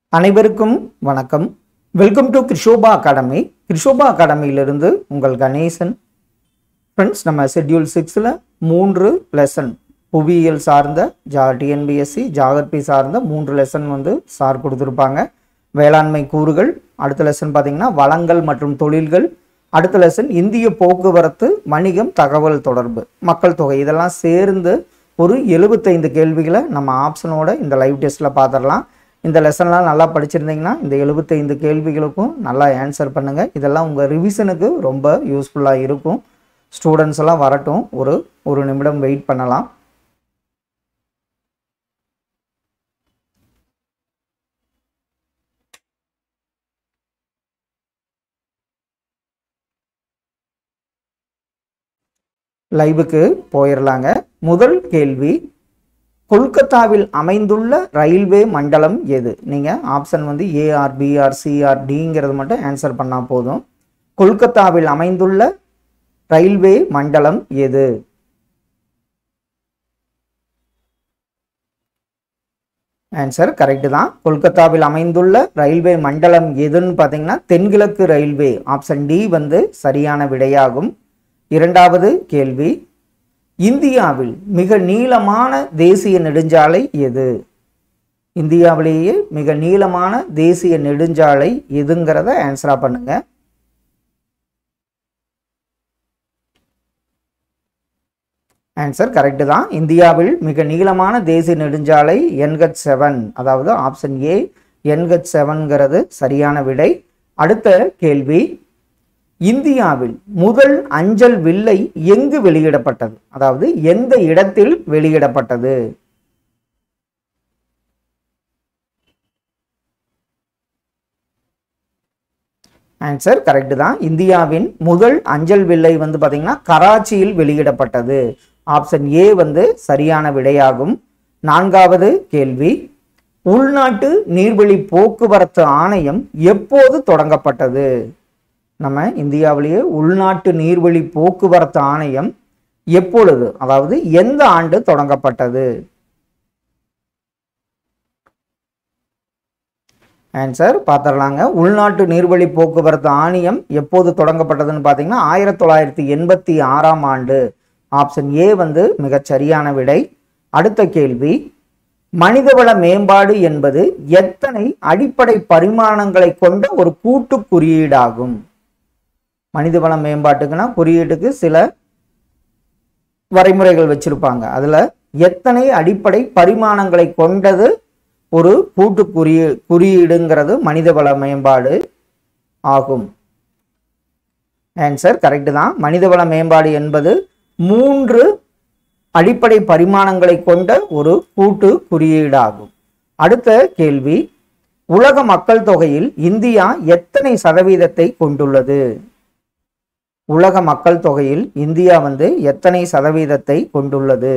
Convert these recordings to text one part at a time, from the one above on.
அனைவருக்கும் வணக்கம் welcome to Krishoba academy Krishoba அகாடமியிலிருந்து உங்கள் கணேசன் ஃப்ரெண்ட்ஸ் நம்ம ஷெட்யூல் சிக்ஸில் மூன்று லெசன் புவியியல் சார்ந்த ஜா டிஎன்பிஎஸ்சி ஜாகிரபி சார்ந்த மூன்று லெசன் வந்து சார் கொடுத்துருப்பாங்க வேளாண்மை கூறுகள் அடுத்த லெசன் பார்த்தீங்கன்னா வளங்கள் மற்றும் தொழில்கள் அடுத்த லெசன் இந்திய போக்குவரத்து வணிகம் தகவல் தொடர்பு மக்கள் தொகை இதெல்லாம் சேர்ந்து ஒரு எழுபத்தைந்து கேள்விகளை நம்ம ஆப்ஷனோட இந்த லைவ் டெஸ்ட்டில் பார்த்துடலாம் இந்த லெசன்லாம் நல்லா படிச்சிருந்தீங்கன்னா இந்த எழுபத்தைந்து கேள்விகளுக்கும் நல்லா ஆன்சர் பண்ணுங்கள் இதெல்லாம் உங்கள் ரிவிஷனுக்கு ரொம்ப யூஸ்ஃபுல்லாக இருக்கும் ஸ்டூடெண்ட்ஸ் எல்லாம் வரட்டும் ஒரு ஒரு நிமிடம் வெயிட் பண்ணலாம் லைவுக்கு போயிடலாங்க முதல் கேள்வி கொல்கத்தாவில் அமைந்துள்ள ரயில்வே மண்டலம் எது நீங்கள் ஆப்ஷன் வந்து ஏஆர் பிஆர் சிஆர் டிங்கிறது மட்டும் ஆன்சர் பண்ணால் போதும் கொல்கத்தாவில் அமைந்துள்ள ரயில்வே மண்டலம் எது ஆன்சர் கரெக்டு தான் கொல்கத்தாவில் அமைந்துள்ள ரயில்வே மண்டலம் எதுன்னு பார்த்தீங்கன்னா தென்கிழக்கு ரயில்வே ஆப்ஷன் டி வந்து சரியான விடையாகும் இரண்டாவது கேள்வி இந்தியாவில் மிக நீளமான தேசிய நெடுஞ்சாலை எது இந்தியாவிலேயே மிக நீளமான தேசிய நெடுஞ்சாலை எதுங்கிறத ஆன்சரா பண்ணுங்க ஆன்சர் கரெக்டு தான் இந்தியாவில் மிக நீளமான தேசிய நெடுஞ்சாலை என்ஹெச் செவன் அதாவது ஆப்ஷன் ஏ என்ஹெச் செவன்கிறது சரியான விடை அடுத்த கேள்வி இந்தியாவில் முதல் அஞ்சல் வில்லை எங்கு வெளியிடப்பட்டது அதாவது எந்த இடத்தில் வெளியிடப்பட்டது ஆன்சர் கரெக்ட் தான் இந்தியாவின் முதல் அஞ்சல் வில்லை வந்து பார்த்தீங்கன்னா கராச்சியில் வெளியிடப்பட்டது ஆப்ஷன் ஏ வந்து சரியான விடையாகும் நான்காவது கேள்வி உள்நாட்டு நீர்வழி போக்குவரத்து ஆணையம் எப்போது தொடங்கப்பட்டது நம்ம இந்தியாவிலேயே உள்நாட்டு நீர்வழி போக்குவரத்து ஆணையம் எப்பொழுது அதாவது எந்த ஆண்டு தொடங்கப்பட்டது ஆன்சர் பார்த்துடலாங்க உள்நாட்டு நீர்வழி போக்குவரத்து ஆணையம் எப்போது தொடங்கப்பட்டதுன்னு பார்த்தீங்கன்னா ஆயிரத்தி தொள்ளாயிரத்தி எண்பத்தி ஆறாம் ஆண்டு ஆப்ஷன் ஏ வந்து மிகச் சரியான விடை அடுத்த கேள்வி மனிதவள மேம்பாடு என்பது எத்தனை அடிப்படை பரிமாணங்களை கொண்ட ஒரு கூட்டு குறியீடாகும் மனிதவள மேம்பாட்டுக்குன்னா குறியீட்டுக்கு சில வரைமுறைகள் வச்சிருப்பாங்க அதுல எத்தனை அடிப்படை பரிமாணங்களை கொண்டது ஒரு கூட்டு குறியீ குறியீடுங்கிறது மனிதவள மேம்பாடு ஆகும் ஆன்சர் கரெக்டு தான் மனிதவள மேம்பாடு என்பது மூன்று அடிப்படை பரிமாணங்களை கொண்ட ஒரு கூட்டு குறியீடாகும் அடுத்த கேள்வி உலக மக்கள் தொகையில் இந்தியா எத்தனை சதவீதத்தை கொண்டுள்ளது உலக மக்கள் தொகையில் இந்தியா வந்து எத்தனை சதவீதத்தை கொண்டுள்ளது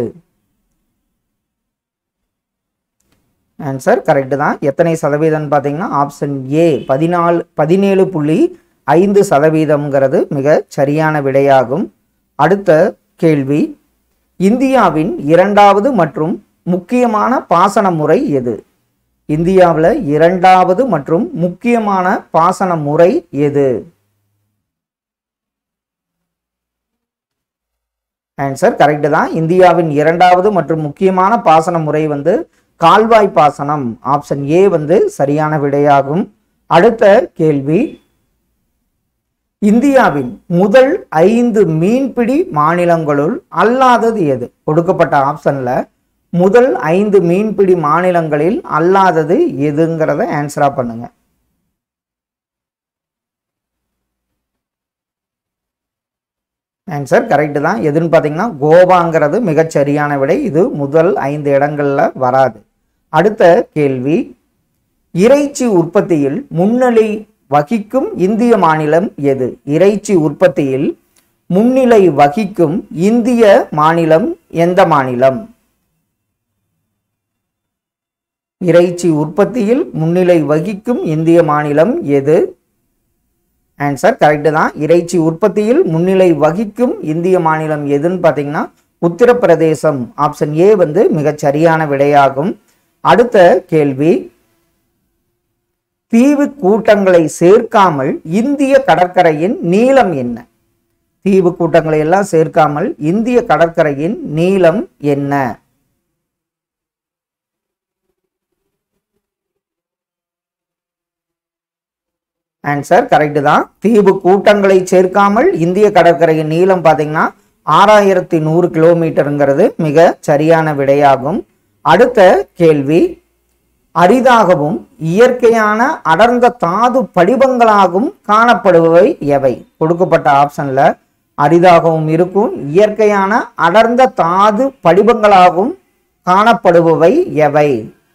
ஆன்சர் கரெக்டு தான் எத்தனை சதவீதம் பார்த்தீங்கன்னா ஆப்ஷன் ஏ பதினாலு பதினேழு புள்ளி ஐந்து சதவீதம்ங்கிறது மிக சரியான விடையாகும் அடுத்த கேள்வி இந்தியாவின் இரண்டாவது மற்றும் முக்கியமான பாசன முறை எது இந்தியாவில் இரண்டாவது மற்றும் முக்கியமான பாசன முறை எது ஆன்சர் கரெக்டு தான் இந்தியாவின் இரண்டாவது மற்றும் முக்கியமான பாசன முறை வந்து கால்வாய் பாசனம் ஆப்ஷன் ஏ வந்து சரியான விடையாகும் அடுத்த கேள்வி இந்தியாவின் முதல் ஐந்து மீன்பிடி மாநிலங்களுள் அல்லாதது எது கொடுக்கப்பட்ட ஆப்ஷன்ல முதல் ஐந்து மீன்பிடி மாநிலங்களில் அல்லாதது எதுங்கிறத ஆன்சரா பண்ணுங்க ஆன்சர் கரெக்டு தான் எதுன்னு பார்த்தீங்கன்னா கோவாங்கிறது மிகச் சரியான விடை இது முதல் ஐந்து இடங்கள்ல வராது அடுத்த கேள்வி இறைச்சி உற்பத்தியில் முன்னிலை வகிக்கும் இந்திய மாநிலம் எது இறைச்சி உற்பத்தியில் முன்னிலை வகிக்கும் இந்திய மாநிலம் எந்த மாநிலம் இறைச்சி உற்பத்தியில் முன்னிலை வகிக்கும் இந்திய மாநிலம் எது ஆன்சர் கரெக்டு தான் இறைச்சி உற்பத்தியில் முன்னிலை வகிக்கும் இந்திய மாநிலம் எதுன்னு பார்த்தீங்கன்னா உத்தரப்பிரதேசம் ஆப்ஷன் ஏ வந்து மிகச் சரியான விடையாகும் அடுத்த கேள்வி தீவு கூட்டங்களை சேர்க்காமல் இந்திய கடற்கரையின் நீளம் என்ன தீவு கூட்டங்களை எல்லாம் சேர்க்காமல் இந்திய கடற்கரையின் நீளம் என்ன ஆன்சர் கரெக்ட் தான் தீவு கூட்டங்களை சேர்க்காமல் இந்திய கடற்கரையின் நீளம் பார்த்தீங்கன்னா ஆறாயிரத்தி நூறு கிலோமீட்டருங்கிறது மிக சரியான விடையாகும் அடுத்த கேள்வி அரிதாகவும் இயற்கையான அடர்ந்த தாது படிவங்களாகவும் காணப்படுபவை எவை கொடுக்கப்பட்ட ஆப்ஷன்ல அரிதாகவும் இருக்கும் இயற்கையான அடர்ந்த தாது படிவங்களாகவும் காணப்படுபவை எவை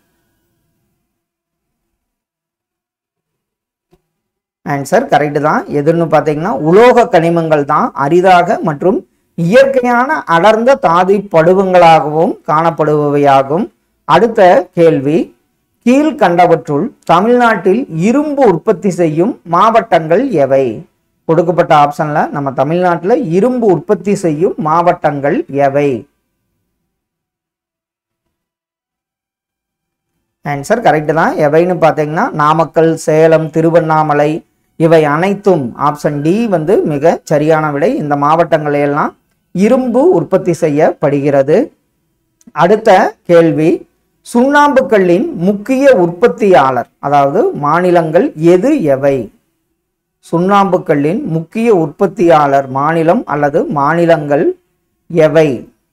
ஆன்சர் கரெக்ட் தான் எதுன்னு பார்த்தீங்கன்னா உலோக கனிமங்கள் தான் அரிதாக மற்றும் இயற்கையான அடர்ந்த தாது படிவங்களாகவும் காணப்படுபவையாகும் அடுத்த கேள்வி கீழ்கண்டவற்றுள் தமிழ்நாட்டில் இரும்பு உற்பத்தி செய்யும் மாவட்டங்கள் எவை கொடுக்கப்பட்ட ஆப்ஷன்ல நம்ம தமிழ்நாட்டில் இரும்பு உற்பத்தி செய்யும் மாவட்டங்கள் எவை ஆன்சர் கரெக்ட் தான் எவைன்னு பார்த்தீங்கன்னா நாமக்கல் சேலம் திருவண்ணாமலை இவை அனைத்தும் ஆப்ஷன் டி வந்து மிக சரியான விடை இந்த மாவட்டங்களெல்லாம் இரும்பு உற்பத்தி செய்யப்படுகிறது அடுத்த கேள்வி சுண்ணாம்பு கல்லின் முக்கிய உற்பத்தியாளர் அதாவது மாநிலங்கள் எது எவை சுண்ணாம்பு கல்லின் முக்கிய உற்பத்தியாளர் மாநிலம் அல்லது மாநிலங்கள் எவை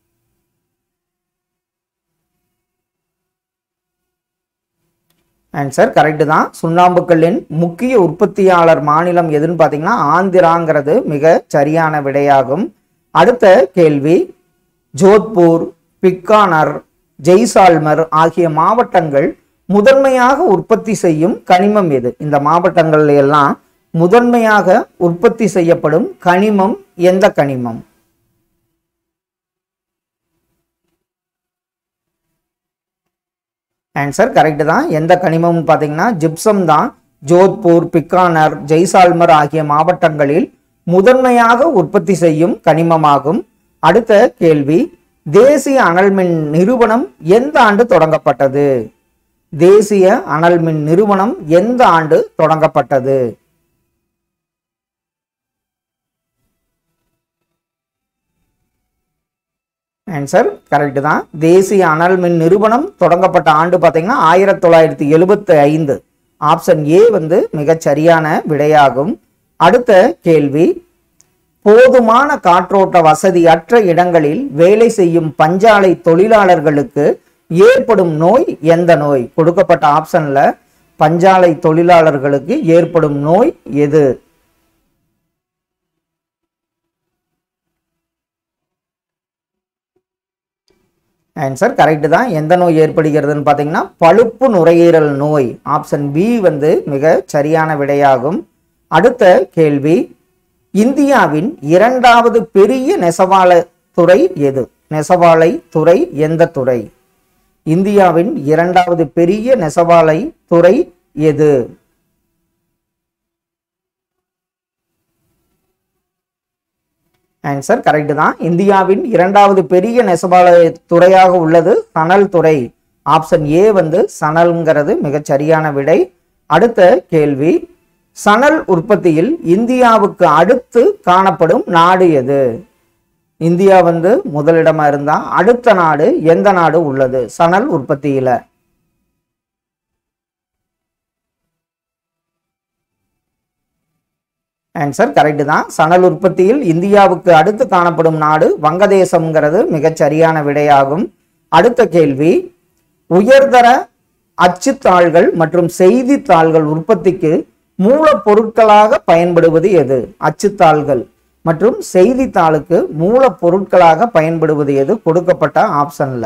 ஆன்சர் கரெக்டு தான் சுண்ணாம்புக்கல்லின் முக்கிய உற்பத்தியாளர் மாநிலம் எதுன்னு பார்த்தீங்கன்னா ஆந்திராங்கிறது மிக சரியான விடையாகும் அடுத்த கேள்வி ஜோத்பூர் பிக்கானர் ஜெய்சால்மர் ஆகிய மாவட்டங்கள் முதன்மையாக உற்பத்தி செய்யும் கனிமம் எது இந்த மாவட்டங்கள்ல எல்லாம் முதன்மையாக உற்பத்தி செய்யப்படும் கனிமம் எந்த கனிமம் ஆன்சர் கரெக்ட் தான் எந்த கனிமம்னு பார்த்தீங்கன்னா ஜிப்சம் தான் ஜோத்பூர் பிக்கானர் ஜெய்சால்மர் ஆகிய மாவட்டங்களில் முதன்மையாக உற்பத்தி செய்யும் கனிமமாகும் அடுத்த கேள்வி தேசிய அனல் மின் நிறுவனம் எந்த ஆண்டு தொடங்கப்பட்டது தேசிய அனல் மின் நிறுவனம் எந்த ஆண்டு தொடங்கப்பட்டது ஆன்சர் கரெக்ட் தான் தேசிய அனல் மின் நிறுவனம் தொடங்கப்பட்ட ஆண்டு பார்த்தீங்கன்னா ஆயிரத்தி தொள்ளாயிரத்தி எழுபத்தி ஐந்து ஆப்ஷன் ஏ வந்து மிகச் சரியான விடையாகும் அடுத்த கேள்வி போதுமான காற்றோட்ட வசதியற்ற இடங்களில் வேலை செய்யும் பஞ்சாலை தொழிலாளர்களுக்கு ஏற்படும் நோய் எந்த நோய் கொடுக்கப்பட்ட ஆப்ஷன்ல பஞ்சாலை தொழிலாளர்களுக்கு ஏற்படும் நோய் எது ஆன்சர் கரெக்ட் தான் எந்த நோய் ஏற்படுகிறதுன்னு பார்த்தீங்கன்னா பழுப்பு நுரையீரல் நோய் ஆப்ஷன் பி வந்து மிக சரியான விடையாகும் அடுத்த கேள்வி இந்தியாவின் இரண்டாவது பெரிய நெசவாள துறை எது நெசவாலை துறை எந்த துறை இந்தியாவின் இரண்டாவது பெரிய நெசவாலை துறை எது ஆன்சர் கரெக்ட் தான் இந்தியாவின் இரண்டாவது பெரிய நெசவாலை துறையாக உள்ளது சணல் துறை ஆப்ஷன் ஏ வந்து சணல்ங்கிறது மிகச் சரியான விடை அடுத்த கேள்வி சணல் உற்பத்தியில் இந்தியாவுக்கு அடுத்து காணப்படும் நாடு எது இந்தியா வந்து முதலிடமா இருந்தா அடுத்த நாடு எந்த நாடு உள்ளது சணல் உற்பத்தியில ஆன்சர் கரெக்ட் தான் சணல் உற்பத்தியில் இந்தியாவுக்கு அடுத்து காணப்படும் நாடு வங்கதேசம்ங்கிறது மிகச் சரியான விடையாகும் அடுத்த கேள்வி உயர்தர அச்சுத்தாள்கள் மற்றும் செய்தித்தாள்கள் உற்பத்திக்கு மூலப்பொருட்களாக பயன்படுவது எது அச்சுத்தாள்கள் மற்றும் செய்தித்தாளுக்கு மூலப்பொருட்களாக பயன்படுவது எது கொடுக்கப்பட்ட ஆப்ஷன்ல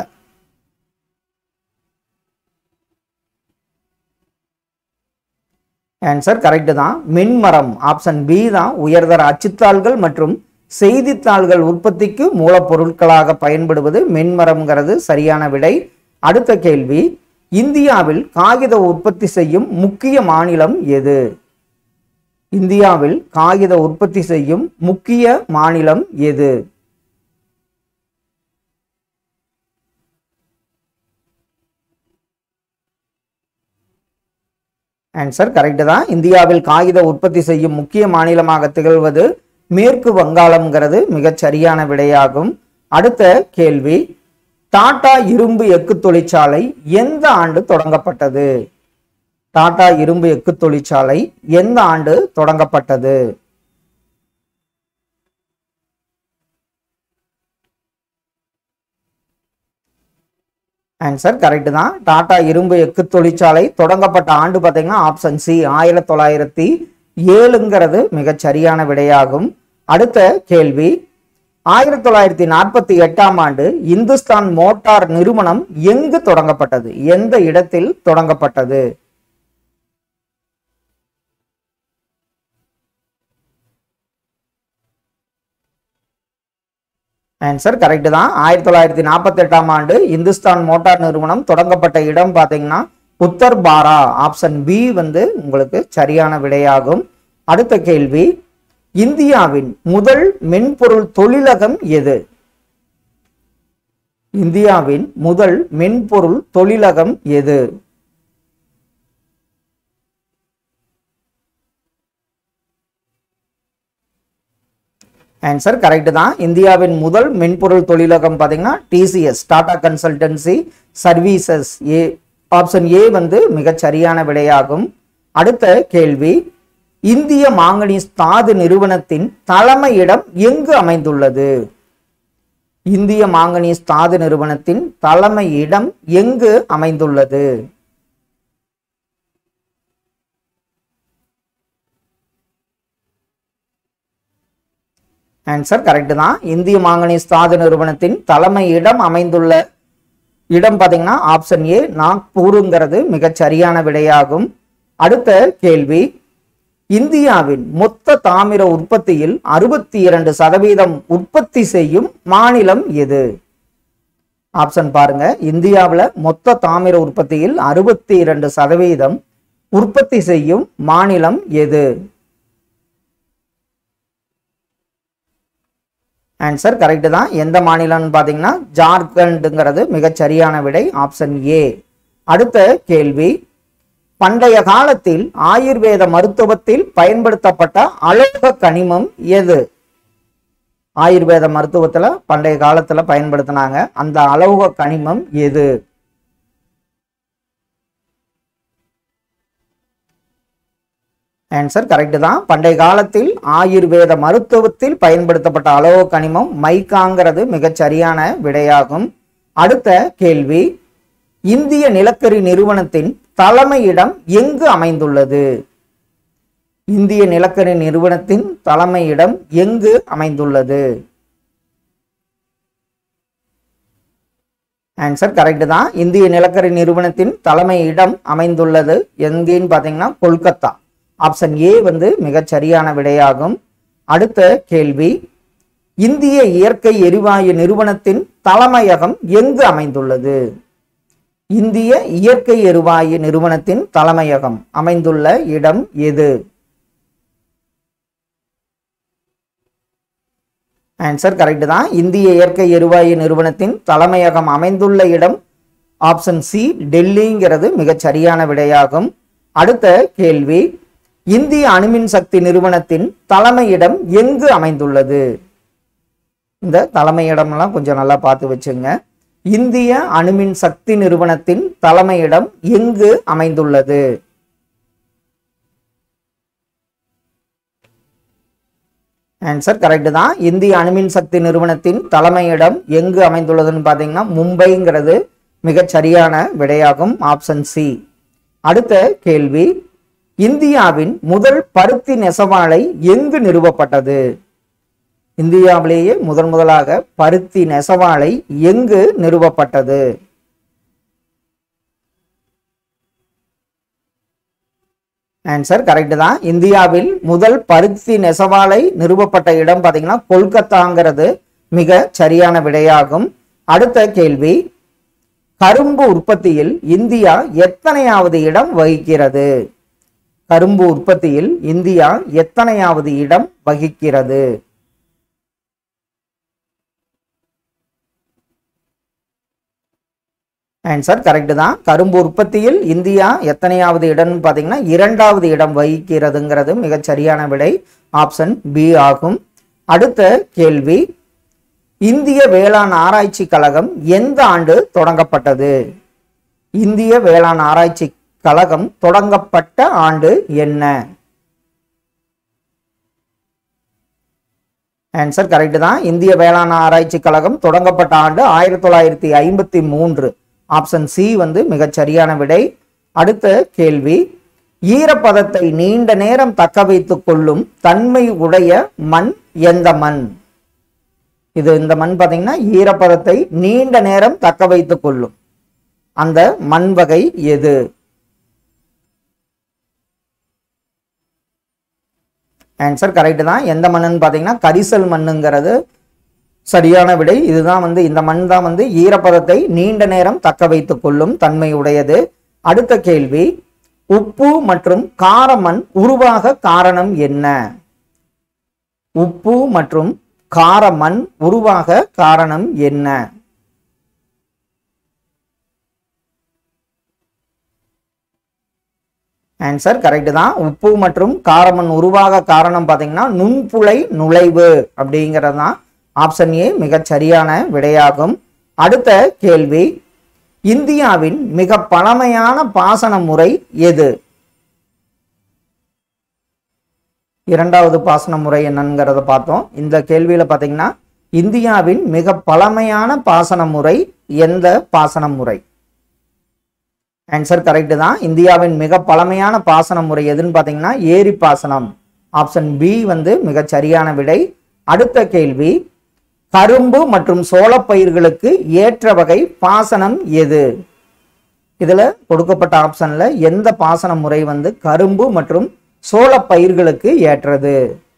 ஆன்சர் கரெக்ட் தான் மின்மரம் ஆப்ஷன் பி தான் உயர்தர அச்சுத்தாள்கள் மற்றும் செய்தித்தாள்கள் உற்பத்திக்கு மூலப்பொருட்களாக பயன்படுவது மின்மரம்ங்கிறது சரியான விடை அடுத்த கேள்வி இந்தியாவில் காகித உற்பத்தி செய்யும் முக்கிய மாநிலம் எது இந்தியாவில் காகித உற்பத்தி செய்யும் முக்கிய மாநிலம் எது ஆன்சர் கரெக்டு தான் இந்தியாவில் காகித உற்பத்தி செய்யும் முக்கிய மாநிலமாக திகழ்வது மேற்கு வங்காளம்ங்கிறது மிகச் சரியான விடையாகும் அடுத்த கேள்வி டாடா இரும்பு எக்கு தொழிற்சாலை எந்த ஆண்டு தொடங்கப்பட்டது டாடா இரும்பு எக்கு தொழிற்சாலை எந்த ஆண்டு தொடங்கப்பட்டது ஆன்சர் கரெக்ட் தான் டாடா இரும்பு எக்கு தொழிற்சாலை தொடங்கப்பட்ட ஆண்டு பார்த்தீங்கன்னா ஆப்ஷன் சி ஆயிரத்தி தொள்ளாயிரத்தி ஏழுங்கிறது மிகச் சரியான விடையாகும் அடுத்த கேள்வி ஆயிரத்தி தொள்ளாயிரத்தி நாற்பத்தி எட்டாம் ஆண்டு இந்துஸ்தான் மோட்டார் நிறுவனம் எங்கு தொடங்கப்பட்டது எந்த இடத்தில் தொடங்கப்பட்டது ஆன்சர் கரெக்ட் தான் ஆயிரத்தி தொள்ளாயிரத்தி நாற்பத்தி எட்டாம் ஆண்டு இந்துஸ்தான் மோட்டார் நிறுவனம் தொடங்கப்பட்ட இடம் பார்த்தீங்கன்னா உத்தர் பாரா ஆப்ஷன் பி வந்து உங்களுக்கு சரியான விடையாகும் அடுத்த கேள்வி இந்தியாவின் முதல் மென்பொருள் தொழிலகம் எது இந்தியாவின் முதல் மென்பொருள் தொழிலகம் எது ஆன்சர் கரெக்ட் தான் இந்தியாவின் முதல் மென்பொருள் தொழிலகம் பார்த்தீங்கன்னா TCS Tata consultancy services A option A வந்து மிகச் சரியான விடையாகும் அடுத்த கேள்வி இந்திய மாங்கனீஸ் தாது நிறுவனத்தின் தலைமையிடம் எங்கு அமைந்துள்ளது இந்திய மாங்கனீஸ் தாது நிறுவனத்தின் தலைமையிடம் எங்கு அமைந்துள்ளது ஆன்சர் கரெக்ட் தான் இந்திய மாங்கனீஸ் தாது நிறுவனத்தின் தலைமையிடம் அமைந்துள்ள இடம் பார்த்தீங்கன்னா ஆப்ஷன் ஏ நாக்பூருங்கிறது மிகச் சரியான விடையாகும் அடுத்த கேள்வி இந்தியாவின் மொத்த தாமிர உற்பத்தியில் அறுபத்தி இரண்டு சதவீதம் உற்பத்தி செய்யும் மாநிலம் எது ஆப்ஷன் பாருங்க இந்தியாவில் மொத்த தாமிர உற்பத்தியில் அறுபத்தி இரண்டு சதவீதம் உற்பத்தி செய்யும் மாநிலம் எது ஆன்சர் கரெக்ட் தான் எந்த மாநிலம்னு பார்த்தீங்கன்னா ஜார்க்கண்டுங்கிறது மிகச் சரியான விடை ஆப்ஷன் ஏ அடுத்த கேள்வி பண்டைய காலத்தில் ஆயுர்வேத மருத்துவத்தில் பயன்படுத்தப்பட்ட அலோக கனிமம் எது ஆயுர்வேத மருத்துவத்துல பண்டைய காலத்துல பயன்படுத்தினாங்க அந்த அலோக கனிமம் எது ஆன்சர் கரெக்ட் தான் பண்டைய காலத்தில் ஆயுர்வேத மருத்துவத்தில் பயன்படுத்தப்பட்ட அலோக கனிமம் மைக்காங்கிறது மிகச் சரியான விடையாகும் அடுத்த கேள்வி இந்திய நிலக்கரி நிறுவனத்தின் தலைமையிடம் எங்கு அமைந்துள்ளது இந்திய நிலக்கரி நிறுவனத்தின் தலைமையிடம் எங்கு அமைந்துள்ளது ஆன்சர் கரெக்ட் தான் இந்திய நிலக்கரி நிறுவனத்தின் தலைமையிடம் அமைந்துள்ளது எங்கேன்னு பார்த்தீங்கன்னா கொல்கத்தா ஆப்ஷன் ஏ வந்து மிகச் சரியான விடையாகும் அடுத்த கேள்வி இந்திய இயற்கை எரிவாயு நிறுவனத்தின் தலைமையகம் எங்கு அமைந்துள்ளது இந்திய இயற்கை எரிவாயு நிறுவனத்தின் தலைமையகம் அமைந்துள்ள இடம் எது ஆன்சர் கரெக்ட் தான் இந்திய இயற்கை எரிவாயு நிறுவனத்தின் தலைமையகம் அமைந்துள்ள இடம் ஆப்ஷன் சி டெல்லிங்கிறது மிகச் சரியான விடையாகும் அடுத்த கேள்வி இந்திய அணுமின் சக்தி நிறுவனத்தின் தலைமையிடம் எங்கு அமைந்துள்ளது இந்த தலைமையிடம்லாம் கொஞ்சம் நல்லா பார்த்து வச்சுங்க இந்திய அணுமின் சக்தி நிறுவனத்தின் தலைமையிடம் எங்கு அமைந்துள்ளது ஆன்சர் கரெக்ட் தான் இந்திய அணுமின் சக்தி நிறுவனத்தின் தலைமையிடம் எங்கு அமைந்துள்ளதுன்னு பார்த்தீங்கன்னா மும்பைங்கிறது மிகச் சரியான விடையாகும் ஆப்ஷன் சி அடுத்த கேள்வி இந்தியாவின் முதல் பருத்தி நெசவாலை எங்கு நிறுவப்பட்டது இந்தியாவிலேயே முதன் முதலாக பருத்தி நெசவாலை எங்கு நிறுவப்பட்டது ஆன்சர் கரெக்ட் தான் இந்தியாவில் முதல் பருத்தி நெசவாலை நிறுவப்பட்ட இடம் பார்த்தீங்கன்னா கொல்கத்தாங்கிறது மிக சரியான விடையாகும் அடுத்த கேள்வி கரும்பு உற்பத்தியில் இந்தியா எத்தனையாவது இடம் வகிக்கிறது கரும்பு உற்பத்தியில் இந்தியா எத்தனையாவது இடம் வகிக்கிறது ஆன்சர் கரெக்டு தான் கரும்பு உற்பத்தியில் இந்தியா எத்தனையாவது இடம்னு பார்த்தீங்கன்னா இரண்டாவது இடம் வகிக்கிறதுங்கிறது மிகச் சரியான விடை ஆப்ஷன் பி ஆகும் அடுத்த கேள்வி இந்திய வேளாண் ஆராய்ச்சி கழகம் எந்த ஆண்டு தொடங்கப்பட்டது இந்திய வேளாண் ஆராய்ச்சி கழகம் தொடங்கப்பட்ட ஆண்டு என்ன ஆன்சர் கரெக்ட் தான் இந்திய வேளாண் ஆராய்ச்சி கழகம் தொடங்கப்பட்ட ஆண்டு ஆயிரத்தி தொள்ளாயிரத்தி ஐம்பத்தி மூன்று ஆப்ஷன் சி வந்து மிகச் சரியான விடை அடுத்த கேள்வி ஈரப்பதத்தை நீண்ட நேரம் தக்க வைத்துக் கொள்ளும் தன்மை உடைய மண் எந்த மண் இது இந்த மண் பார்த்தீங்கன்னா ஈரப்பதத்தை நீண்ட நேரம் தக்க வைத்துக் கொள்ளும் அந்த மண் வகை எது ஆன்சர் கரெக்ட் தான் எந்த மண்ணுன்னு பார்த்தீங்கன்னா கரிசல் மண்ணுங்கிறது சரியான விடை இதுதான் வந்து இந்த மண் தான் வந்து ஈரப்பதத்தை நீண்ட நேரம் தக்க வைத்துக் கொள்ளும் தன்மை உடையது அடுத்த கேள்வி உப்பு மற்றும் காரமண் உருவாக காரணம் என்ன உப்பு மற்றும் காரமண் உருவாக காரணம் என்ன ஆன்சர் கரெக்ட் தான் உப்பு மற்றும் காரமண் உருவாக காரணம் பார்த்தீங்கன்னா நுண்புழை நுழைவு அப்படிங்கிறது தான் ஆப்ஷன் ஏ மிகச் சரியான விடையாகும் அடுத்த கேள்வி இந்தியாவின் மிக பழமையான பாசன முறை எது இரண்டாவது பாசன முறை என்னங்கிறத பார்த்தோம் இந்த கேள்வியில பார்த்தீங்கன்னா இந்தியாவின் மிக பழமையான பாசன முறை எந்த பாசன முறை ஆன்சர் கரெக்ட் தான் இந்தியாவின் மிக பழமையான பாசன முறை எதுன்னு பார்த்தீங்கன்னா ஏரி பாசனம் ஆப்ஷன் பி வந்து மிகச் சரியான விடை அடுத்த கேள்வி கரும்பு மற்றும் சோளப்பயிர்களுக்கு ஏற்ற வகை பாசனம் எது இதுல கொடுக்கப்பட்ட ஆப்ஷன்ல எந்த பாசன முறை வந்து கரும்பு மற்றும் சோளப்பயிர்களுக்கு ஏற்றது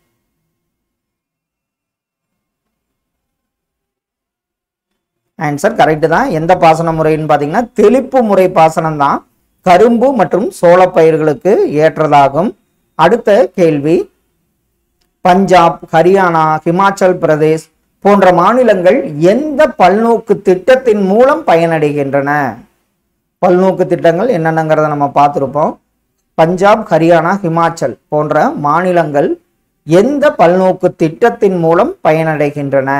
ஆன்சர் கரெக்ட் தான் எந்த பாசன முறைன்னு பார்த்தீங்கன்னா தெளிப்பு முறை பாசனம் தான் கரும்பு மற்றும் சோளப்பயிர்களுக்கு ஏற்றதாகும் அடுத்த கேள்வி பஞ்சாப் ஹரியானா ஹிமாச்சல் பிரதேஷ் போன்ற மாநிலங்கள் எந்த பல்நோக்கு திட்டத்தின் மூலம் பயனடைகின்றன பல்நோக்கு திட்டங்கள் என்னென்னங்கிறத நம்ம பார்த்துருப்போம் பஞ்சாப் ஹரியானா ஹிமாச்சல் போன்ற மாநிலங்கள் எந்த பல்நோக்கு திட்டத்தின் மூலம் பயனடைகின்றன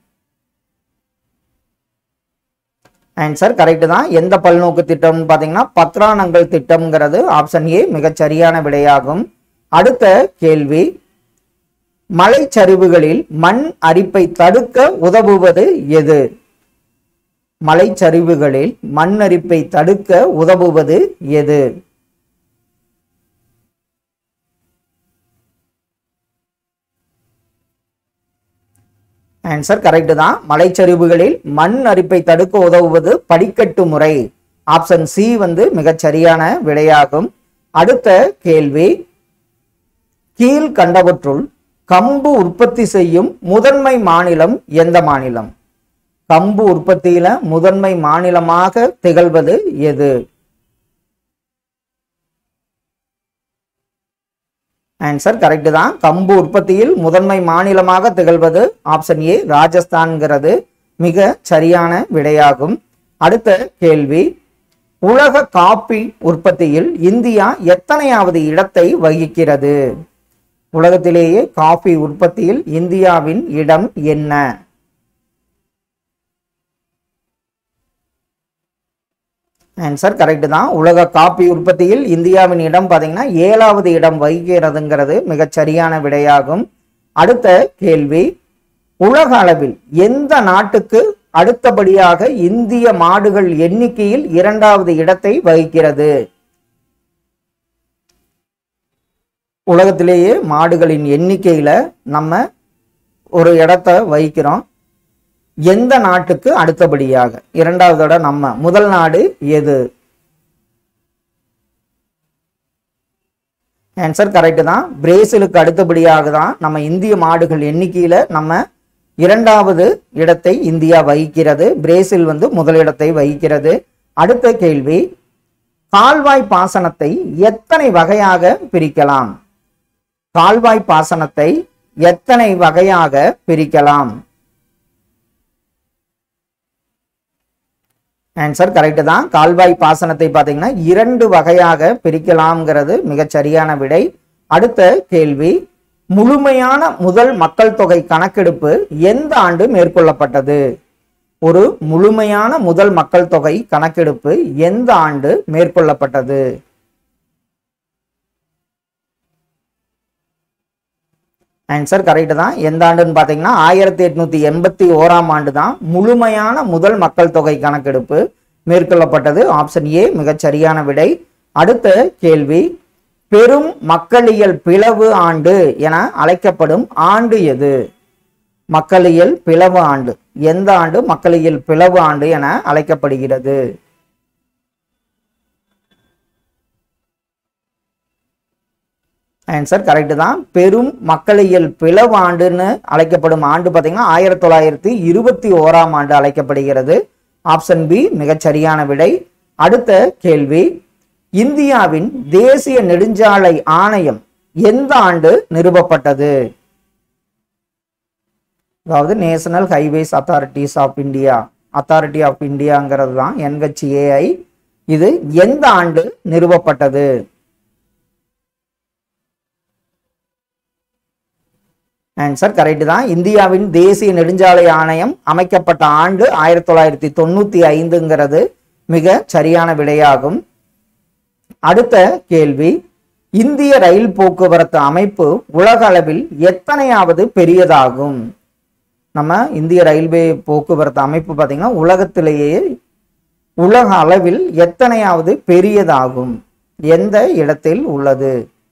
ஆன்சர் கரெக்ட் தான் எந்த பல்நோக்கு திட்டம்னு பார்த்தீங்கன்னா பத்ரானங்கள் திட்டம்ங்கிறது ஆப்ஷன் ஏ மிகச் சரியான விடையாகும் அடுத்த கேள்வி மலைச்சரிவுகளில் மண் அரிப்பை தடுக்க உதவுவது எது மலைச்சரிவுகளில் மண் அரிப்பை தடுக்க உதவுவது எது ஆன்சர் கரெக்ட் தான் மலைச்சரிவுகளில் மண் அரிப்பை தடுக்க உதவுவது படிக்கட்டு முறை ஆப்ஷன் சி வந்து மிகச் சரியான விடையாகும் அடுத்த கேள்வி கீழ் கண்டவற்றுள் கம்பு உற்பத்தி செய்யும் முதன்மை மாநிலம் எந்த மாநிலம் கம்பு உற்பத்தியில முதன்மை மாநிலமாக திகழ்வது எது ஆன்சர் கரெக்ட் தான் கம்பு உற்பத்தியில் முதன்மை மாநிலமாக திகழ்வது ஆப்ஷன் ஏ ராஜஸ்தான்ங்கிறது மிக சரியான விடையாகும் அடுத்த கேள்வி உலக காப்பி உற்பத்தியில் இந்தியா எத்தனையாவது இடத்தை வகிக்கிறது உலகத்திலேயே காஃபி உற்பத்தியில் இந்தியாவின் இடம் என்ன ஆன்சர் கரெக்ட் தான் உலக காப்பி உற்பத்தியில் இந்தியாவின் இடம் பார்த்தீங்கன்னா ஏழாவது இடம் வகிக்கிறதுங்கிறது மிகச் சரியான விடையாகும் அடுத்த கேள்வி உலக அளவில் எந்த நாட்டுக்கு அடுத்தபடியாக இந்திய மாடுகள் எண்ணிக்கையில் இரண்டாவது இடத்தை வகிக்கிறது உலகத்திலேயே மாடுகளின் எண்ணிக்கையில நம்ம ஒரு இடத்த வகிக்கிறோம் எந்த நாட்டுக்கு அடுத்தபடியாக இரண்டாவதோட நம்ம முதல் நாடு எது ஆன்சர் கரெக்ட் தான் பிரேசிலுக்கு அடுத்தபடியாக தான் நம்ம இந்திய மாடுகள் எண்ணிக்கையில நம்ம இரண்டாவது இடத்தை இந்தியா வகிக்கிறது பிரேசில் வந்து முதலிடத்தை வகிக்கிறது அடுத்த கேள்வி கால்வாய் பாசனத்தை எத்தனை வகையாக பிரிக்கலாம் கால்வாய் பாசனத்தை எத்தனை வகையாக பிரிக்கலாம் ஆன்சர் கரெக்டு தான் கால்வாய் பாசனத்தை பார்த்தீங்கன்னா இரண்டு வகையாக பிரிக்கலாம்ங்கிறது மிகச் சரியான விடை அடுத்த கேள்வி முழுமையான முதல் மக்கள் தொகை கணக்கெடுப்பு எந்த ஆண்டு மேற்கொள்ளப்பட்டது ஒரு முழுமையான முதல் மக்கள் தொகை கணக்கெடுப்பு எந்த ஆண்டு மேற்கொள்ளப்பட்டது ஆன்சர் கரெக்ட் தான் எந்த ஆண்டுன்னு பார்த்தீங்கன்னா ஆயிரத்தி எட்நூத்தி எண்பத்தி ஓராம் ஆண்டு தான் முழுமையான முதல் மக்கள் தொகை கணக்கெடுப்பு மேற்கொள்ளப்பட்டது ஆப்ஷன் ஏ மிகச் சரியான விடை அடுத்த கேள்வி பெரும் மக்களியல் பிளவு ஆண்டு என அழைக்கப்படும் ஆண்டு எது மக்களியல் பிளவு ஆண்டு எந்த ஆண்டு மக்களியல் பிளவு ஆண்டு என அழைக்கப்படுகிறது ஆன்சர் கரெக்ட் தான் பெரும் மக்களியல் பிளவு ஆண்டுன்னு அழைக்கப்படும் ஆண்டு பார்த்தீங்கன்னா ஆயிரத்தி தொள்ளாயிரத்தி இருபத்தி ஓராம் ஆண்டு அழைக்கப்படுகிறது ஆப்ஷன் பி மிகச் சரியான விடை அடுத்த கேள்வி இந்தியாவின் தேசிய நெடுஞ்சாலை ஆணையம் எந்த ஆண்டு நிறுவப்பட்டது அதாவது national highways authorities of India authority of இந்தியாங்கிறது தான் என்ஹெச்ஏஐ இது எந்த ஆண்டு நிறுவப்பட்டது ஆன்சர் கரெக்ட் தான் இந்தியாவின் தேசிய நெடுஞ்சாலை ஆணையம் அமைக்கப்பட்ட ஆண்டு ஆயிரத்தி தொள்ளாயிரத்தி தொண்ணூத்தி ஐந்துங்கிறது மிக சரியான விடையாகும் அடுத்த கேள்வி இந்திய ரயில் போக்குவரத்து அமைப்பு உலக அளவில் எத்தனையாவது பெரியதாகும் நம்ம இந்திய ரயில்வே போக்குவரத்து அமைப்பு பார்த்தீங்கன்னா உலகத்திலேயே உலக அளவில் எத்தனையாவது பெரியதாகும் எந்த இடத்தில் உள்ளது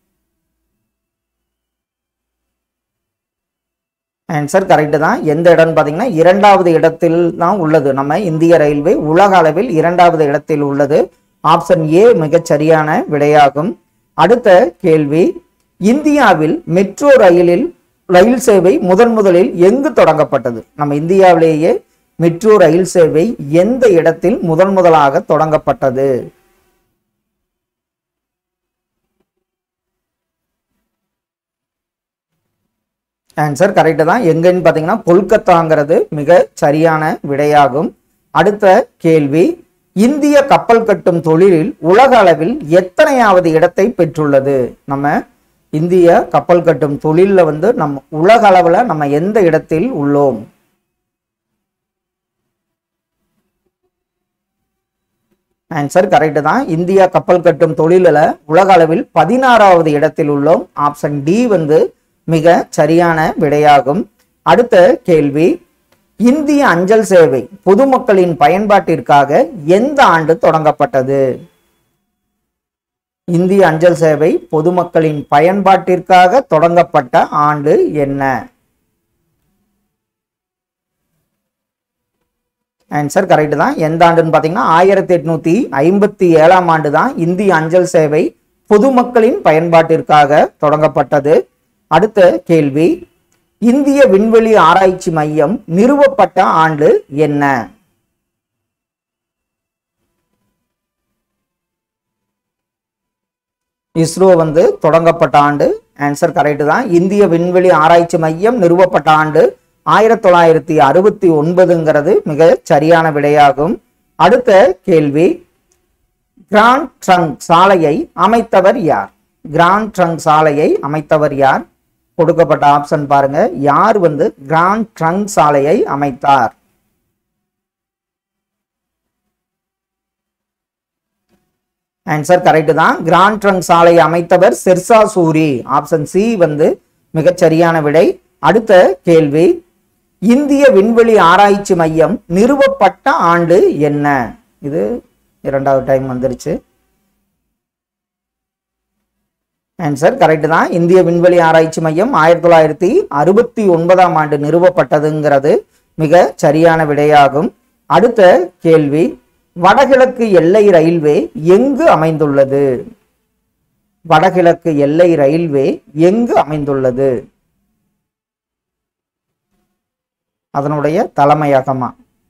ஆன்சர் கரெக்ட் தான் எந்த இடம்னு பார்த்தீங்கன்னா இரண்டாவது இடத்தில் தான் உள்ளது நம்ம இந்திய ரயில்வே உலக அளவில் இரண்டாவது இடத்தில் உள்ளது ஆப்ஷன் ஏ மிகச் சரியான விடையாகும் அடுத்த கேள்வி இந்தியாவில் மெட்ரோ ரயிலில் ரயில் சேவை முதன் முதலில் எங்கு தொடங்கப்பட்டது நம்ம இந்தியாவிலேயே மெட்ரோ ரயில் சேவை எந்த இடத்தில் முதன் முதலாக தொடங்கப்பட்டது ஆன்சர் கரெக்டு தான் எங்கன்னு பார்த்தீங்கன்னா கொல்கத்தாங்கிறது மிக சரியான விடையாகும் அடுத்த கேள்வி இந்திய கப்பல் கட்டும் தொழிலில் உலக அளவில் எத்தனையாவது இடத்தை பெற்றுள்ளது நம்ம இந்திய கப்பல் கட்டும் தொழிலில் வந்து நம்ம உலக அளவில் நம்ம எந்த இடத்தில் உள்ளோம் ஆன்சர் கரெக்ட் தான் இந்தியா கப்பல் கட்டும் தொழிலில் உலக அளவில் பதினாறாவது இடத்தில் உள்ளோம் ஆப்ஷன் டி வந்து மிக சரியான விடையாகும் அடுத்த கேள்வி இந்திய அஞ்சல் சேவை பொதுமக்களின் பயன்பாட்டிற்காக எந்த ஆண்டு தொடங்கப்பட்டது இந்திய அஞ்சல் சேவை பொதுமக்களின் பயன்பாட்டிற்காக தொடங்கப்பட்ட ஆண்டு என்ன ஆன்சர் கரெக்ட் தான் எந்த ஆண்டுன்னு பார்த்தீங்கன்னா ஆயிரத்தி எட்நூத்தி ஐம்பத்தி ஏழாம் ஆண்டு தான் இந்திய அஞ்சல் சேவை பொதுமக்களின் பயன்பாட்டிற்காக தொடங்கப்பட்டது அடுத்த கேள்வி இந்திய விண்வெளி ஆராய்ச்சி மையம் நிறுவப்பட்ட ஆண்டு என்ன இஸ்ரோ வந்து தொடங்கப்பட்ட ஆண்டு ஆன்சர் கரெக்ட் தான் இந்திய விண்வெளி ஆராய்ச்சி மையம் நிறுவப்பட்ட ஆண்டு ஆயிரத்தி தொள்ளாயிரத்தி அறுபத்தி ஒன்பதுங்கிறது மிக சரியான விடையாகும் அடுத்த கேள்வி கிராண்ட் ட்ரங்க் சாலையை அமைத்தவர் யார் கிராண்ட் ட்ரங்க் சாலையை அமைத்தவர் யார் கொடுக்கப்பட்ட ஆப்ஷன் பாருங்க யார் வந்து கிராண்ட் ட்ரங்க் சாலையை அமைத்தார் ஆன்சர் கரெக்ட் தான் கிராண்ட் ட்ரங்க் சாலை அமைத்தவர் சிர்சா சூரி ஆப்ஷன் சி வந்து மிகச் சரியான விடை அடுத்த கேள்வி இந்திய விண்வெளி ஆராய்ச்சி மையம் நிறுவப்பட்ட ஆண்டு என்ன இது இரண்டாவது டைம் வந்துருச்சு ஆன்சர் கரெக்ட் தான் இந்திய விண்வெளி ஆராய்ச்சி மையம் ஆயிரத்தி தொள்ளாயிரத்தி அறுபத்தி ஒன்பதாம் ஆண்டு நிறுவப்பட்டதுங்கிறது மிக சரியான விடையாகும் அடுத்த கேள்வி வடகிழக்கு எல்லை ரயில்வே எங்கு அமைந்துள்ளது வடகிழக்கு எல்லை ரயில்வே எங்கு அமைந்துள்ளது அதனுடைய தலைமையகமா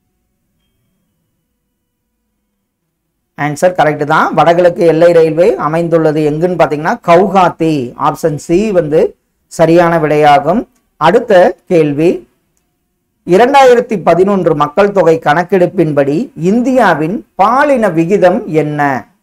ஆன்சர் கரெக்ட் தான் வடகிழக்கு எல்லை ரயில்வே அமைந்துள்ளது எங்குன்னு பார்த்தீங்கன்னா கவுகாத்தி ஆப்ஷன் சி வந்து சரியான விடையாகும் அடுத்த கேள்வி இரண்டாயிரத்தி பதினொன்று மக்கள் தொகை கணக்கெடுப்பின்படி இந்தியாவின் பாலின விகிதம் என்ன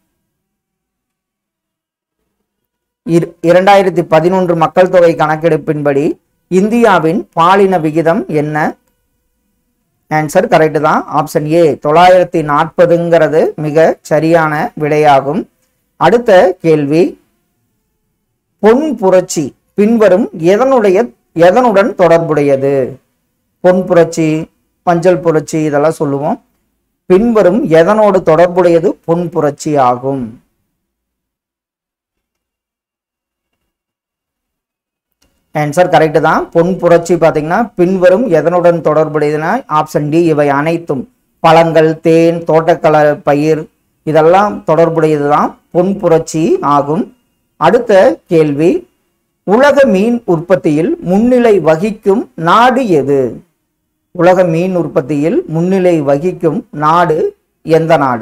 இர- இரண்டாயிரத்தி பதினொன்று மக்கள் தொகை கணக்கெடுப்பின்படி இந்தியாவின் பாலின விகிதம் என்ன ஆன்சர் கரெக்ட் தான் ஆப்ஷன் ஏ தொள்ளாயிரத்தி நாற்பதுங்கிறது மிக சரியான விடையாகும் அடுத்த கேள்வி பொன் புரட்சி பின்வரும் எதனுடைய எதனுடன் தொடர்புடையது பொன் புரட்சி மஞ்சள் புரட்சி இதெல்லாம் சொல்லுவோம் பின்வரும் எதனோடு தொடர்புடையது பொன் புரட்சி ஆகும் ஆன்சர் கரெக்ட் தான் பொன் புரட்சி பார்த்தீங்கன்னா பின்வரும் எதனுடன் தொடர்புடையதுன்னா ஆப்ஷன் டி இவை அனைத்தும் பழங்கள் தேன் தோட்டக்கலை பயிர் இதெல்லாம் தொடர்புடையது தான் பொன் புரட்சி ஆகும் அடுத்த கேள்வி உலக மீன் உற்பத்தியில் முன்னிலை வகிக்கும் நாடு எது உலக மீன் உற்பத்தியில் முன்னிலை வகிக்கும் நாடு எந்த நாடு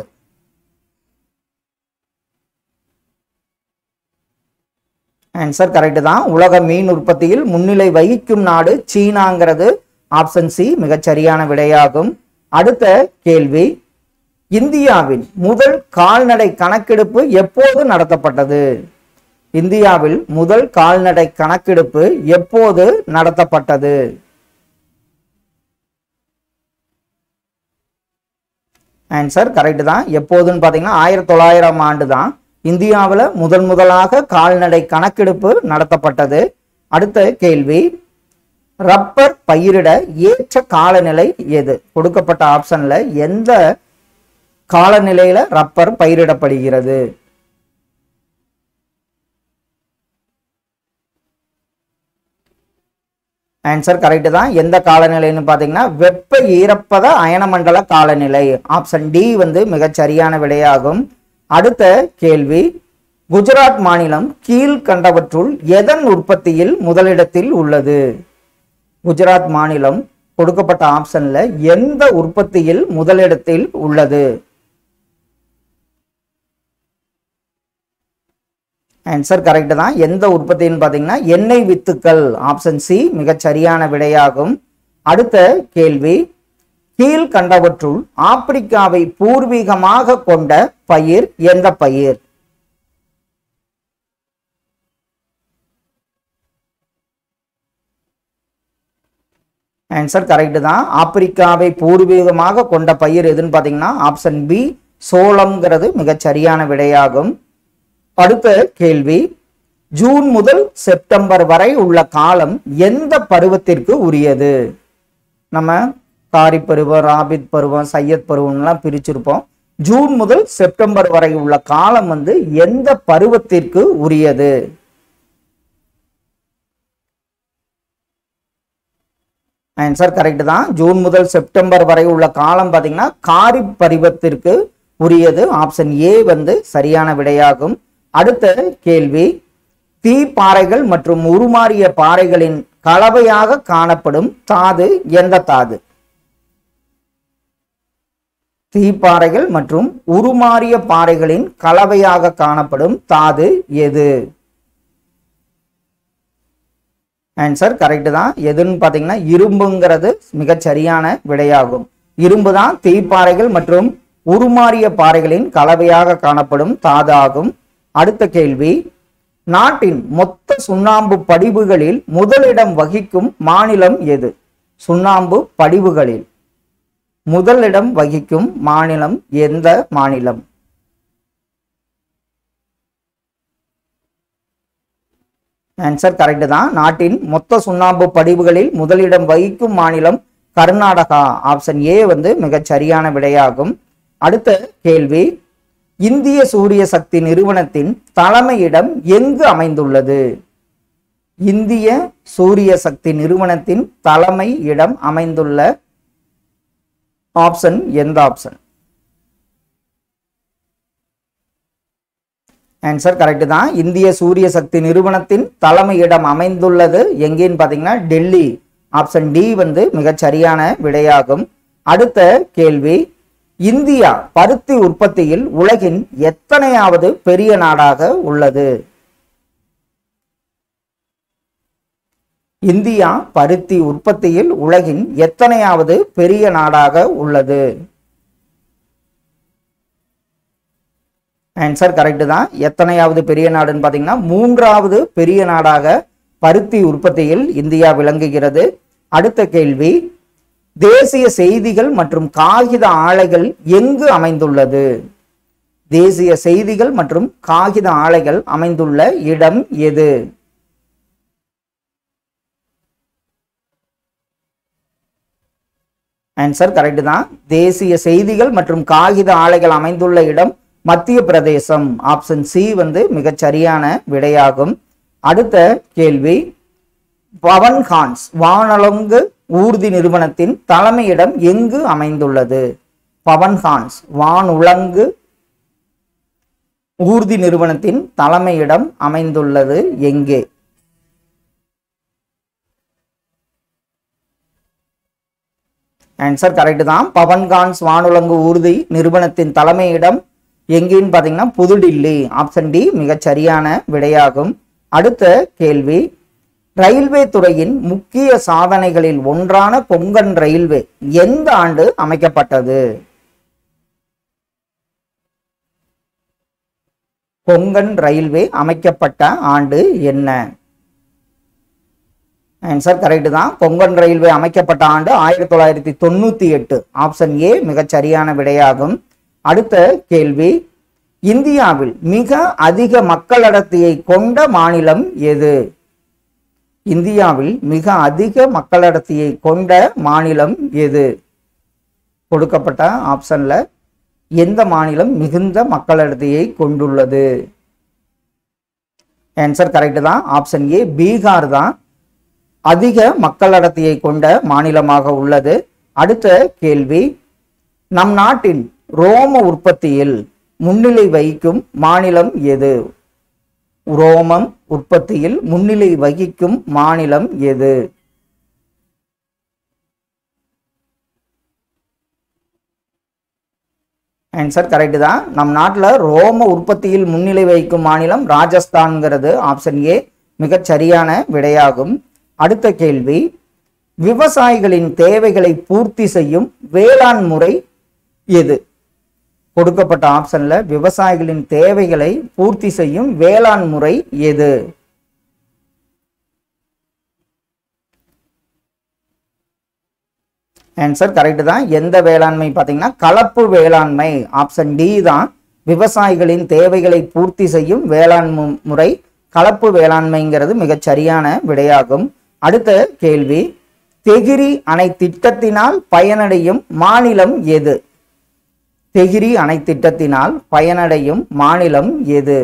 ஆன்சர் கரெக்ட் தான் உலக மீன் உற்பத்தியில் முன்னிலை வகிக்கும் நாடு சீனாங்கிறது ஆப்ஷன் சி மிகச் சரியான விடையாகும் அடுத்த கேள்வி இந்தியாவின் முதல் கால்நடை கணக்கெடுப்பு எப்போது நடத்தப்பட்டது இந்தியாவில் முதல் கால்நடை கணக்கெடுப்பு எப்போது நடத்தப்பட்டது ஆன்சர் கரெக்ட் தான் எப்போதுன்னு பார்த்தீங்கன்னா ஆயிரத்தி தொள்ளாயிரம் ஆண்டு தான் இந்தியாவில் முதன் முதலாக கால்நடை கணக்கெடுப்பு நடத்தப்பட்டது அடுத்த கேள்வி ரப்பர் பயிரிட ஏற்ற காலநிலை எது கொடுக்கப்பட்ட ஆப்ஷன்ல எந்த காலநிலையில ரப்பர் பயிரிடப்படுகிறது ஆன்சர் கரெக்ட் தான் எந்த காலநிலைன்னு பார்த்தீங்கன்னா வெப்ப ஈரப்பத அயனமண்டல காலநிலை ஆப்ஷன் டி வந்து மிகச் சரியான விடையாகும் அடுத்த கேள்வி குஜராத் மாநிலம் கீழ்கண்டவற்றுள் எதன் உற்பத்தியில் முதலிடத்தில் உள்ளது குஜராத் மாநிலம் கொடுக்கப்பட்ட ஆப்ஷன்ல எந்த உற்பத்தியில் முதலிடத்தில் உள்ளது ஆன்சர் கரெக்ட் தான் எந்த உற்பத்தின்னு பார்த்தீங்கன்னா எண்ணெய் வித்துக்கள் ஆப்ஷன் சி மிகச் சரியான விடையாகும் அடுத்த கேள்வி கீழ்கண்டவற்றுள் ஆப்பிரிக்காவை பூர்வீகமாக கொண்ட பயிர் எந்த பயிர் ஆன்சர் கரெக்ட் தான் ஆப்பிரிக்காவை பூர்வீகமாக கொண்ட பயிர் எதுன்னு பார்த்தீங்கன்னா ஆப்ஷன் பி சோளம்ங்கிறது மிகச் சரியான விடையாகும் அடுத்த கேள்வி ஜூன் முதல் செப்டம்பர் வரை உள்ள காலம் எந்த பருவத்திற்கு உரியது நம்ம காரி பருவம் ராபித் பருவம் சையத் பருவம்லாம் பிரிச்சிருப்போம் ஜூன் முதல் செப்டம்பர் வரை உள்ள காலம் வந்து எந்த பருவத்திற்கு உரியது ஆன்சர் கரெக்ட் தான் ஜூன் முதல் செப்டம்பர் வரை உள்ள காலம் பார்த்தீங்கன்னா காரி பருவத்திற்கு உரியது ஆப்ஷன் ஏ வந்து சரியான விடையாகும் அடுத்த கேள்வி தீப்பாறைகள் மற்றும் உருமாறிய பாறைகளின் கலவையாக காணப்படும் தாது எந்த தாது தீப்பாறைகள் மற்றும் உருமாறிய பாறைகளின் கலவையாக காணப்படும் தாது எது ஆன்சர் கரெக்ட் தான் எதுன்னு பார்த்தீங்கன்னா இரும்புங்கிறது மிகச் சரியான விடையாகும் இரும்பு தான் தீப்பாறைகள் மற்றும் உருமாறிய பாறைகளின் கலவையாக காணப்படும் தாது ஆகும் அடுத்த கேள்வி நாட்டின் மொத்த சுண்ணாம்பு படிவுகளில் முதலிடம் வகிக்கும் மாநிலம் எது சுண்ணாம்பு படிவுகளில் முதலிடம் வகிக்கும் மாநிலம் எந்த மாநிலம் ஆன்சர் கரெக்ட் தான் நாட்டின் மொத்த சுண்ணாம்பு படிவுகளில் முதலிடம் வகிக்கும் மாநிலம் கர்நாடகா ஆப்ஷன் ஏ வந்து மிகச் சரியான விடையாகும் அடுத்த கேள்வி இந்திய சூரிய சக்தி நிறுவனத்தின் தலைமையிடம் எங்கு அமைந்துள்ளது இந்திய சூரிய சக்தி நிறுவனத்தின் தலைமை இடம் அமைந்துள்ள ஆப்ஷன் எந்த ஆப்ஷன் ஆன்சர் கரெக்ட் தான் இந்திய சூரிய சக்தி நிறுவனத்தின் தலைமையிடம் அமைந்துள்ளது எங்கேன்னு பார்த்தீங்கன்னா டெல்லி ஆப்ஷன் டி வந்து மிகச் சரியான விடையாகும் அடுத்த கேள்வி இந்தியா பருத்தி உற்பத்தியில் உலகின் எத்தனையாவது பெரிய நாடாக உள்ளது இந்தியா பருத்தி உற்பத்தியில் உலகின் எத்தனையாவது பெரிய நாடாக உள்ளது ஆன்சர் கரெக்ட் தான் எத்தனையாவது பெரிய நாடுன்னு பார்த்தீங்கன்னா மூன்றாவது பெரிய நாடாக பருத்தி உற்பத்தியில் இந்தியா விளங்குகிறது அடுத்த கேள்வி தேசிய செய்திகள் மற்றும் காகித ஆலைகள் எங்கு அமைந்துள்ளது தேசிய செய்திகள் மற்றும் காகித ஆலைகள் அமைந்துள்ள இடம் எது ஆன்சர் கரெக்ட் தான் தேசிய செய்திகள் மற்றும் காகித ஆலைகள் அமைந்துள்ள இடம் மத்திய பிரதேசம் ஆப்ஷன் சி வந்து மிகச் சரியான விடையாகும் அடுத்த கேள்வி பவன் ஹான்ஸ் வானொலங்கு ஊர்தி நிறுவனத்தின் தலைமையிடம் எங்கு அமைந்துள்ளது பவன் ஹான்ஸ் வானுலங்கு ஊர்தி நிறுவனத்தின் தலைமையிடம் அமைந்துள்ளது எங்கே ஆன்சர் கரெக்ட் தான் பவன்கான்ஸ் வானுலங்கு ஊர்தி நிறுவனத்தின் தலைமையிடம் எங்கேன்னு பார்த்தீங்கன்னா புதுடில்லி ஆப்ஷன் டி மிகச் சரியான விடையாகும் அடுத்த கேள்வி ரயில்வே துறையின் முக்கிய சாதனைகளில் ஒன்றான கொங்கன் ரயில்வே எந்த ஆண்டு அமைக்கப்பட்டது கொங்கன் ரயில்வே அமைக்கப்பட்ட ஆண்டு என்ன ஆன்சர் கரெக்ட் தான் கொங்கன் ரயில்வே அமைக்கப்பட்ட ஆண்டு ஆயிரத்தி தொள்ளாயிரத்தி தொண்ணூத்தி எட்டு ஆப்ஷன் ஏ மிகச் சரியான விடையாகும் அடுத்த கேள்வி இந்தியாவில் மிக அதிக மக்கள் அடர்த்தியை கொண்ட மாநிலம் எது இந்தியாவில் மிக அதிக மக்கள் அடர்த்தியை கொண்ட மாநிலம் எது கொடுக்கப்பட்ட ஆப்ஷன்ல எந்த மாநிலம் மிகுந்த மக்கள் அடர்த்தியை கொண்டுள்ளது ஆன்சர் கரெக்ட் தான் ஆப்ஷன் ஏ பீகார் தான் அதிக மக்கள் அடர்த்தியை கொண்ட மாநிலமாக உள்ளது அடுத்த கேள்வி நம் நாட்டின் ரோம உற்பத்தியில் முன்னிலை வகிக்கும் மாநிலம் எது ரோமம் உற்பத்தியில் முன்னிலை வகிக்கும் மாநிலம் எது ஆன்சர் கரெக்ட் தான் நம் நாட்டில் ரோம உற்பத்தியில் முன்னிலை வகிக்கும் மாநிலம் ராஜஸ்தான்ங்கிறது ஆப்ஷன் ஏ மிகச் சரியான விடையாகும் அடுத்த கேள்வி விவசாயிகளின் தேவைகளை பூர்த்தி செய்யும் வேளாண் முறை எது கொடுக்கப்பட்ட ஆப்ஷன்ல விவசாயிகளின் தேவைகளை பூர்த்தி செய்யும் வேளாண் முறை எது ஆன்சர் கரெக்ட் தான் எந்த வேளாண்மை பார்த்தீங்கன்னா கலப்பு வேளாண்மை ஆப்ஷன் டி தான் விவசாயிகளின் தேவைகளை பூர்த்தி செய்யும் வேளாண் மு- முறை கலப்பு வேளாண்மைங்கிறது மிகச் சரியான விடையாகும் அடுத்த கேள்வி தெகிரி அணை திட்டத்தினால் பயனடையும் மாநிலம் எது தெகிரி அணை திட்டத்தினால் பயனடையும் மாநிலம் எது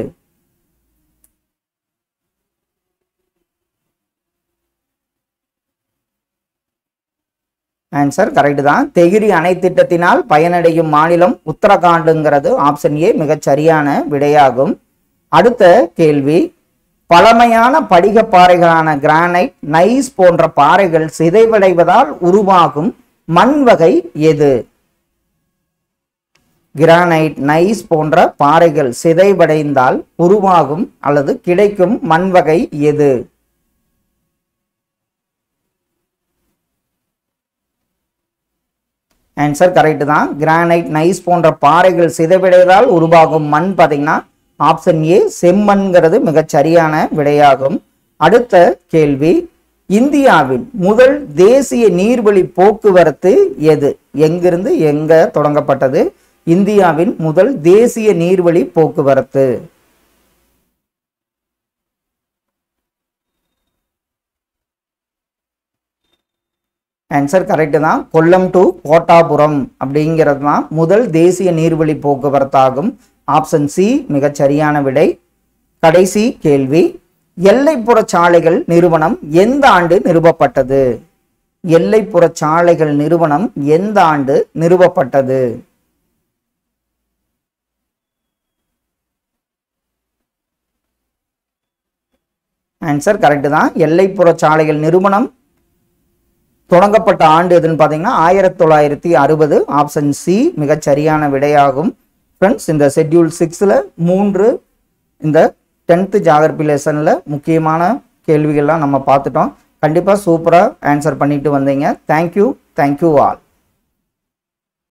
ஆன்சர் கரெக்ட் தான் தெகிரி அணை திட்டத்தினால் பயனடையும் மாநிலம் உத்தரகாண்டுங்கிறது ஆப்ஷன் ஏ மிகச் சரியான விடையாகும் அடுத்த கேள்வி பழமையான படிக பாறைகளான கிரானைட் நைஸ் போன்ற பாறைகள் சிதைவடைவதால் உருவாகும் மண் வகை எது கிரானைட் நைஸ் போன்ற பாறைகள் சிதைவடைந்தால் உருவாகும் அல்லது கிடைக்கும் மண் வகை எது ஆன்சர் கரெக்ட் தான் கிரானைட் நைஸ் போன்ற பாறைகள் சிதைவடைவதால் உருவாகும் மண் பார்த்தீங்கன்னா ஆப்ஷன் ஏ செம்மண்ங்கிறது மிகச் சரியான விடையாகும் அடுத்த கேள்வி இந்தியாவின் முதல் தேசிய நீர்வழி போக்குவரத்து எது எங்கிருந்து எங்க தொடங்கப்பட்டது இந்தியாவின் முதல் தேசிய நீர்வழி போக்குவரத்து ஆன்சர் கரெக்ட் தான் கொல்லம் டு கோட்டாபுரம் அப்படிங்கிறது தான் முதல் தேசிய நீர்வழி போக்குவரத்தாகும் ஆப்ஷன் சி மிகச் சரியான விடை கடைசி கேள்வி எல்லைப்புற சாலைகள் நிறுவனம் எந்த ஆண்டு நிறுவப்பட்டது எல்லைப்புற சாலைகள் நிறுவனம் எந்த ஆண்டு நிறுவப்பட்டது ஆன்சர் கரெக்ட் தான் எல்லைப்புற சாலைகள் நிறுவனம் தொடங்கப்பட்ட ஆண்டு எதுன்னு பார்த்தீங்கன்னா ஆயிரத்தி தொள்ளாயிரத்தி அறுபது ஆப்ஷன் சி மிகச் சரியான விடையாகும் ஃப்ரெண்ட்ஸ் இந்த ஷெட்யூல் சிக்ஸில் மூன்று இந்த டென்த்து ஜாகிரபி லெசனில் முக்கியமான கேள்விகள்லாம் நம்ம பார்த்துட்டோம் கண்டிப்பாக சூப்பராக ஆன்சர் பண்ணிட்டு வந்தீங்க தேங்க்யூ தேங்க்யூ ஆல்